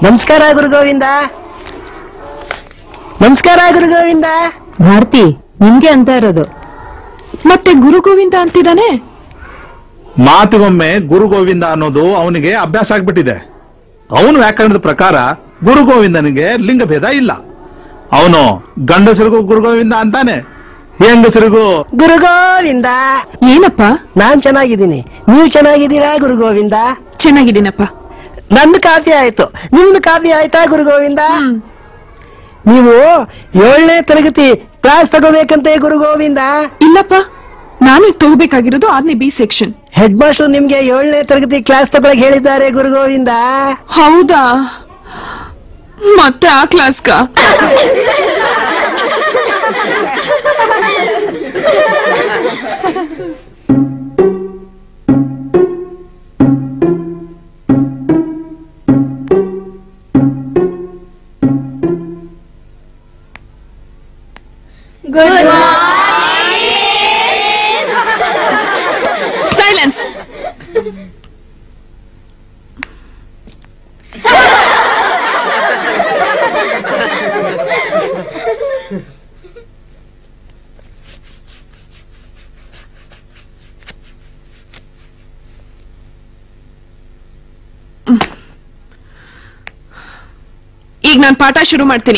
ನಮಸ್ಕಾರ ಗುರು ಗೋವಿಂದ ನಮಸ್ಕಾರ ಗುರು ಗೋವಿಂದ ಭಾರತಿ ನಿಮ್ಗೆ ಅಂತ ಇರೋದು ಮತ್ತೆ ಗುರು ಗೋವಿಂದ ಅಂತಿದ್ದಾನೆ ಮಾತಿಗೊಮ್ಮೆ ಗುರು ಗೋವಿಂದ ಅನ್ನೋದು ಅವನಿಗೆ ಅಭ್ಯಾಸ ಆಗ್ಬಿಟ್ಟಿದೆ ಅವನು ವ್ಯಾಕರಣದ ಪ್ರಕಾರ ಗುರು ಗೋವಿಂದನಿಗೆ ಲಿಂಗಭೇದ ಇಲ್ಲ ಅವನು ಗಂಡಸರಿಗೂ ಗುರು ಗೋವಿಂದ ಅಂತಾನೆ ಹೆಂಗಸರಿಗೂ ಗುರು ಗೋವಿಂದ ಏನಪ್ಪ ನಾನ್ ಚೆನ್ನಾಗಿದ್ದೀನಿ ನೀವು ಚೆನ್ನಾಗಿದ್ದೀರಾ ಗುರು ಗೋವಿಂದ ಚೆನ್ನಾಗಿದ್ದೀನಪ್ಪ ನಂದು ಕಾಫಿ ಆಯ್ತು ನಿಮ್ದು ಕಾಫಿ ಆಯ್ತಾ ಗುರು ಗೋವಿಂದ ಹ್ಮ್. ನೀವು ಏಳನೇ ತರಗತಿ ಕ್ಲಾಸ್ ತಗೋಬೇಕಂತೆ ಗುರು ಗೋವಿಂದ ಇಲ್ಲಪ್ಪ ನಾನೀಗ ತಗೋಬೇಕಾಗಿರೋದು ಆರನೇ ಬಿ ಸೆಕ್ಷನ್ ಹೆಡ್ ಮಾಸ್ಟರ್ ನಿಮ್ಗೆ ಏಳನೇ ತರಗತಿ ಕ್ಲಾಸ್ ತಗೊಳಕ್ ಹೇಳಿದ್ದಾರೆ ಗುರು ಗೋವಿಂದ ಹೌದಾ ಮತ್ತೆ ಆ ಕ್ಲಾಸ್ಗ ಸೈಲೆನ್ಸ್ ಈಗ ನಾನು ಪಾಠ ಶುರು ಮಾಡ್ತೀನಿ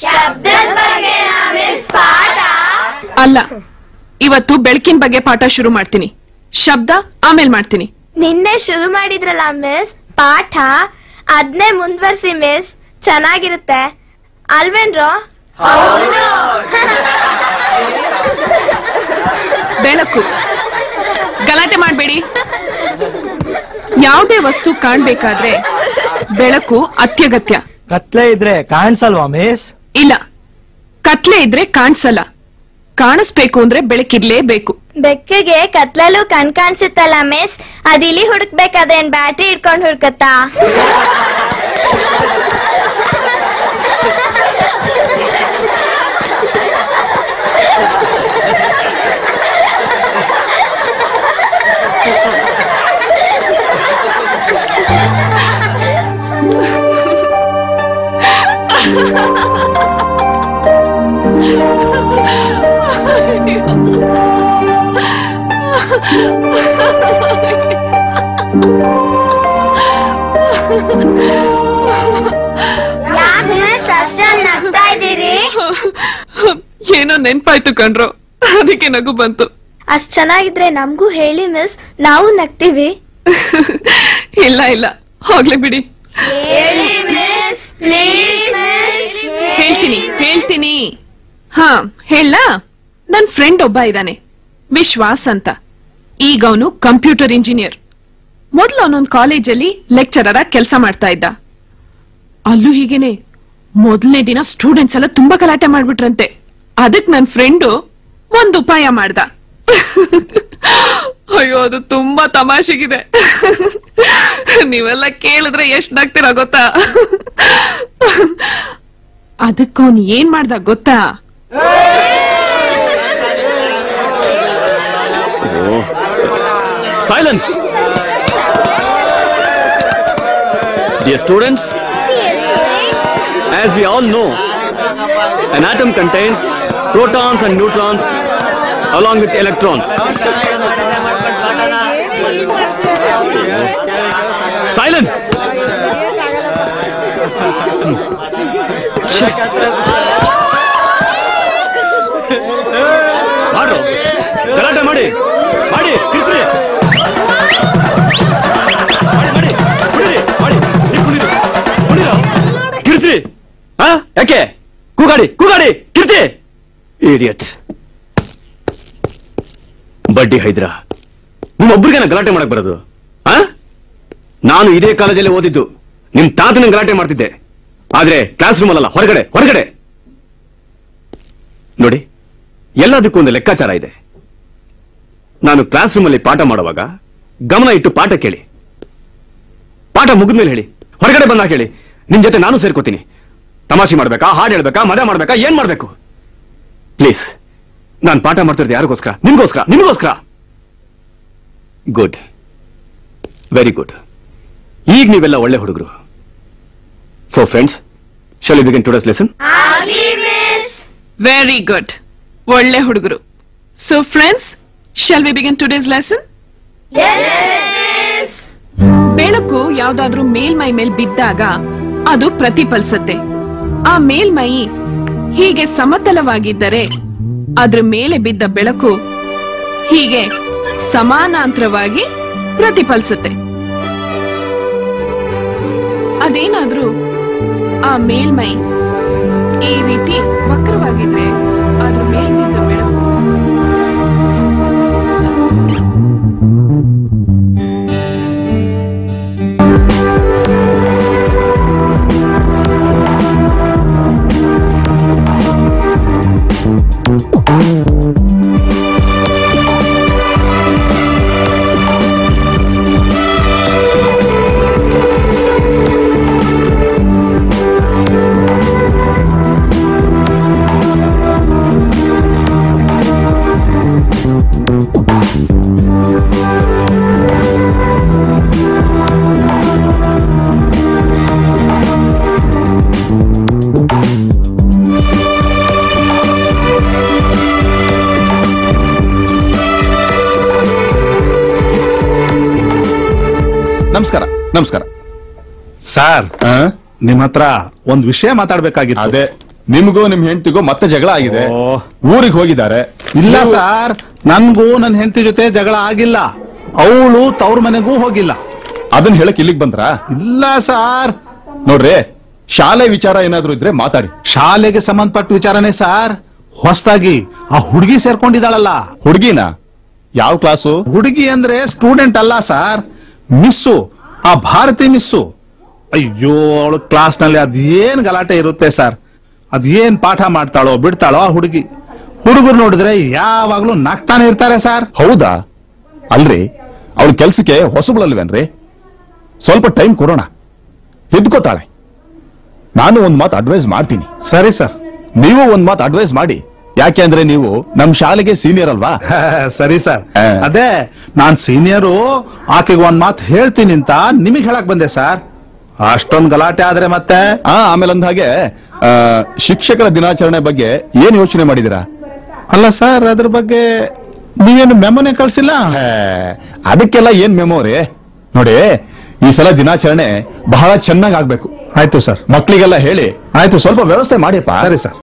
ಅಲ್ಲ ಇವತ್ತು ಬೆಳಕಿನ ಬಗ್ಗೆ ಪಾಠ ಶುರು ಮಾಡ್ತೀನಿ ಶಬ್ದ ಆಮೇಲೆ ಮಾಡ್ತೀನಿ ನಿನ್ನೆ ಶುರು ಮಾಡಿದ್ರಲ್ಲ ಮಿಸ್ ಪಾಠ ಅದ್ನೇ ಮುಂದ್ವರ್ಸಿ ಮಿಸ್ ಚೆನ್ನಾಗಿರುತ್ತೆ ಅಲ್ವೇನ್ರೋ ಬೆಳಕು ಗಲಾಟೆ ಮಾಡಬೇಡಿ ಯಾವುದೇ ವಸ್ತು ಕಾಣ್ಬೇಕಾದ್ರೆ ಬೆಳಕು ಅತ್ಯಗತ್ಯ ಕತ್ಲೆ ಇದ್ರೆ ಕಾಣಿಸಲ್ವಾ ಮಿಸ್ ಇಲ್ಲ ಕತ್ಲೆ ಇದ್ರೆ ಕಾಣಿಸಲ್ಲ ಕಾಣಿಸ್ಬೇಕು ಅಂದ್ರೆ ಬೆಳಕಿರ್ಲೇಬೇಕು ಬೆಕ್ಕಗೆ ಕತ್ಲಲ್ಲೂ ಕಣ್ ಕಾಣಿಸುತ್ತಲ್ಲ ಮಿಸ್ ಅದಿಲಿ ಹುಡುಕ್ಬೇಕಾದೇನ್ ಬ್ಯಾಟ್ರಿ ಇಟ್ಕೊಂಡ್ ಹುಡ್ಕತ್ತಾ ಯಾಕೆ ಮಿಸ್ ಅಷ್ಟೊಂದ್ ನಗ್ತಾ ಇದ್ದೀರಿ ಏನೋ ನೆನ್ಪಾಯ್ತು ಕಣ್ರು ಅದಕ್ಕೆ ನಗು ಬಂತು ಅಷ್ಟ್ ಚೆನ್ನಾಗಿದ್ರೆ ನಮ್ಗೂ ಹೇಳಿ ಮಿಸ್ ನಾವು ನಗ್ತೀವಿ ಇಲ್ಲ ಇಲ್ಲ ಹೋಗ್ಲಿ ಬಿಡಿ ಹೇಳಿ ಮಿಸ್ ಪ್ಲೀಸ್ ಹೇಳ್ತೀನಿ ಹೇಳ್ತೀನಿ ಹಾ ಹೇಳ ನನ್ ಫ್ರೆಂಡ್ ಒಬ್ಬ ಇದ್ದಾನೆ ವಿಶ್ವಾಸ್ ಅಂತ ಈಗ ಅವನು ಕಂಪ್ಯೂಟರ್ ಇಂಜಿನಿಯರ್ ಮೊದ್ಲು ಅವನೊಂದ್ ಕಾಲೇಜಲ್ಲಿ ಲೆಕ್ಚರರ ಕೆಲಸ ಮಾಡ್ತಾ ಇದ್ದ ಅಲ್ಲೂ ಹೀಗೇನೆ ಮೊದಲನೇ ದಿನ ಸ್ಟೂಡೆಂಟ್ಸ್ ಎಲ್ಲ ತುಂಬಾ ಗಲಾಟೆ ಮಾಡ್ಬಿಟ್ರಂತೆ ಅದಕ್ ನನ್ ಫ್ರೆಂಡು ಒಂದ್ ಉಪಾಯ ಮಾಡ್ದ ಅಯ್ಯೋ ಅದು ತುಂಬಾ ತಮಾಷೆಗಿದೆ ನೀವೆಲ್ಲ ಕೇಳಿದ್ರೆ ಎಷ್ಟ್ ನಗ್ತೀರಾ ಗೊತ್ತಾ ಅದಕ್ಕೆ ಅವನ್ ಏನ್ ಮಾಡ್ದ ಗೊತ್ತಾ Silence! Dear students, as we all know, an atom contains protons and neutrons along with electrons. Silence! ಮಾಡ್ರು ಗಲಾಟೆ ಮಾಡಿ ಮಾಡಿ ಕಿರ್ಚ್ರಿ ಮಾಡಿ ಮಾಡಿ ಕುಡೀರಿ ಮಾಡಿ ನೀವು ಕುಡೀರಿ ಕುಡೀರೋ ಕಿರ್ಚ್ರಿ ಹಾ ಯಾಕೆ ಕೂಗಾಡಿ ಕೂಗಾಡಿ ಕಿರ್ಚಿ ಇಡಿಯಟ್ಸ್ ಬಡ್ಡಿ ಹೈದ್ರ ನಿಮ್ಮೊಬ್ರಿಗೇನ ಗಲಾಟೆ ಮಾಡಕ್ ಬರೋದು ಆ ನಾನು ಇದೇ ಕಾಲೇಜಲ್ಲಿ ಓದಿದ್ದು ನಿಮ್ ತಾತನ ಗಲಾಟೆ ಮಾಡ್ತಿದ್ದೆ ಆದ್ರೆ ಕ್ಲಾಸ್ ರೂಮ್ ಅಲ್ಲ ಹೊರಗಡೆ ಹೊರಗಡೆ ನೋಡಿ ಎಲ್ಲದಕ್ಕೂ ಒಂದು ಲೆಕ್ಕಾಚಾರ ಇದೆ ನಾನು ಕ್ಲಾಸ್ ರೂಮ್ ಅಲ್ಲಿ ಪಾಠ ಮಾಡುವಾಗ ಗಮನ ಇಟ್ಟು ಪಾಠ ಕೇಳಿ ಪಾಠ ಮುಗಿದ್ಮೇಲೆ ಹೇಳಿ ಹೊರಗಡೆ ಬಂದಾಗ ಹೇಳಿ ನಿಮ್ ಜೊತೆ ನಾನು ಸೇರ್ಕೋತೀನಿ ತಮಾಷೆ ಮಾಡ್ಬೇಕಾ ಹಾಡು ಹೇಳ್ಬೇಕಾ ಮಜಾ ಮಾಡ್ಬೇಕಾ ಏನ್ ಮಾಡ್ಬೇಕು ಪ್ಲೀಸ್ ನಾನು ಪಾಠ ಮಾಡ್ತಿರೋದು ಯಾರಿಗೋಸ್ಕರ ನಿಮ್ಗೋಸ್ಕರ ನಿಮ್ಗೋಸ್ಕರ ಗುಡ್ ವೆರಿ ಗುಡ್ ಈಗ ನೀವೆಲ್ಲ ಒಳ್ಳೆ ಹುಡುಗರು so friends shall begin today's lesson very good ಒಳ್ಳೆ ಹುಡುಗರು so friends shall we begin today's lesson ಬೆಳಕು ಯಾವ್ದಾದ್ರೂ ಮೇಲ್ಮೈ ಮೇಲ್ ಬಿದ್ದಾಗ ಅದು ಪ್ರತಿಫಲಿಸತ್ತೆ ಆ ಮೇಲ್ಮೈ ಹೀಗೆ ಸಮತಲವಾಗಿದ್ದರೆ ಅದ್ರ ಮೇಲೆ ಬಿದ್ದ ಬೆಳಕು ಹೀಗೆ ಸಮಾನಾಂತರವಾಗಿ ಪ್ರತಿಫಲಿಸುತ್ತೆ ಅದೇನಾದ್ರೂ ಆ ಮೇಲ್ಮೈ ಈ ರೀತಿ ವಕ್ರವಾಗಿದ್ರೆ ಅದ್ರ ಮೇಲ್ ಬಿದ್ದ ಬೆಳಕು ನಮಸ್ಕಾರ ನಮಸ್ಕಾರ ಸರ್ ಆ? ನಿಮ್ ಹತ್ರ ಒಂದ್ ವಿಷಯ ಮಾತಾಡ್ಬೇಕಾಗಿತ್ತು ಅದೇ ನಿಮ್ಗೂ ನಿಮ್ ಹೆಂಡತಿಗೂ ಮತ್ತೆ ಜಗಳ ಆಗಿದೆ ಓ. ಊರಿಗೆ ಹೋಗಿದ್ದಾರೆ ಇಲ್ಲ ನೀವು- ಸರ್ ನನ್ಗೂ ನನ್ನ ಹೆಂಡತಿ ಜೊತೆ ಜಗಳ ಆಗಿಲ್ಲ ಅವಳು ತವ್ರ ಮನೆಗೂ ಹೋಗಿಲ್ಲ ಅದನ್ನ ಹೇಳಕ್ ಇಲ್ಲಿಗೆ ಬಂದ್ರಾ ಇಲ್ಲ ಸರ್ ನೋಡ್ರಿ ಶಾಲೆ ವಿಚಾರ ಏನಾದ್ರೂ ಇದ್ರೆ ಮಾತಾಡಿ ಶಾಲೆಗೆ ಸಂಬಂಧಪಟ್ಟ ವಿಚಾರನೆ ಸರ್ ಹೊಸದಾಗಿ ಆ ಹುಡುಗಿ ಸೇರ್ಕೊಂಡಿದ್ದಾಳಲ್ಲ ಹುಡುಗಿನ ಯಾವ ಕ್ಲಾಸು ಹುಡುಗಿ ಅಂದ್ರೆ ಸ್ಟೂಡೆಂಟ್ ಅಲ್ಲ ಸರ್ ಮಿಸ್ಸು ಆ ಭಾರತಿ ಮಿಸ್ಸು ಅಯ್ಯೋ ಅವಳು ಕ್ಲಾಸ್ ನಲ್ಲಿ ಅದೇನ್ ಗಲಾಟೆ ಇರುತ್ತೆ ಸರ್ ಅದೇನ್ ಪಾಠ ಮಾಡ್ತಾಳೋ ಬಿಡ್ತಾಳೋ ಆ ಹುಡುಗಿ ಹುಡುಗರು ನೋಡಿದ್ರೆ ಯಾವಾಗ್ಲೂ ನಗ್ತಾನೆ ಇರ್ತಾರೆ ಸರ್ ಹೌದಾ ಅಲ್ರಿ ಅವಳ ಕೆಲ್ಸಕ್ಕೆ ಹೊಸಬಳಲ್ವೇನ್ರಿ ಸ್ವಲ್ಪ ಟೈಮ್ ಕೊಡೋಣ ತಿದ್ಕೋತಾಳೆ ನಾನು ಒಂದ್ ಮಾತು ಅಡ್ವೈಸ್ ಮಾಡ್ತೀನಿ ಸರಿ ಸರ್ ನೀವು ಒಂದ್ ಮಾತು ಅಡ್ವೈಸ್ ಮಾಡಿ ಯಾಕೆ ಅಂದ್ರೆ ನೀವು ನಮ್ ಶಾಲೆಗೆ ಸೀನಿಯರ್ ಅಲ್ವಾ ಸರಿ ಸರ್ ಆ. ಅದೇ ನಾನ್ ಸೀನಿಯರು ಆಕೆಗೆ ಒಂದ್ ಮಾತು ಹೇಳ್ತೀನಿ ಅಂತ ನಿಮಗ್ ಹೇಳಕ್ ಬಂದೆ ಸರ್ ಅಷ್ಟೊಂದ್ ಗಲಾಟೆ ಆದ್ರೆ ಮತ್ತೆ ಆ ಆಮೇಲೆ ಅಂದ ಹಾಗೆ ಆ, ಶಿಕ್ಷಕರ ದಿನಾಚರಣೆ ಬಗ್ಗೆ ಏನ್ ಯೋಚನೆ ಮಾಡಿದಿರಾ ಅಲ್ಲ ಸರ್ ಅದ್ರ ಬಗ್ಗೆ ನೀವೇನು ಮೆಮೊನೆ ಕಳ್ಸಿಲ್ಲ ಹೇ, ಅದಕ್ಕೆಲ್ಲ ಏನ್ ಮೆಮೊರಿ ನೋಡಿ ಈ ಸಲ ದಿನಾಚರಣೆ ಬಹಳ ಚೆನ್ನಾಗಿ ಆಗ್ಬೇಕು ಆಯ್ತು ಸರ್ ಮಕ್ಕಳಿಗೆಲ್ಲ ಹೇಳಿ ಆಯ್ತು ಸ್ವಲ್ಪ ವ್ಯವಸ್ಥೆ ಮಾಡಿಪ್ಪ ಸರಿ ಸರ್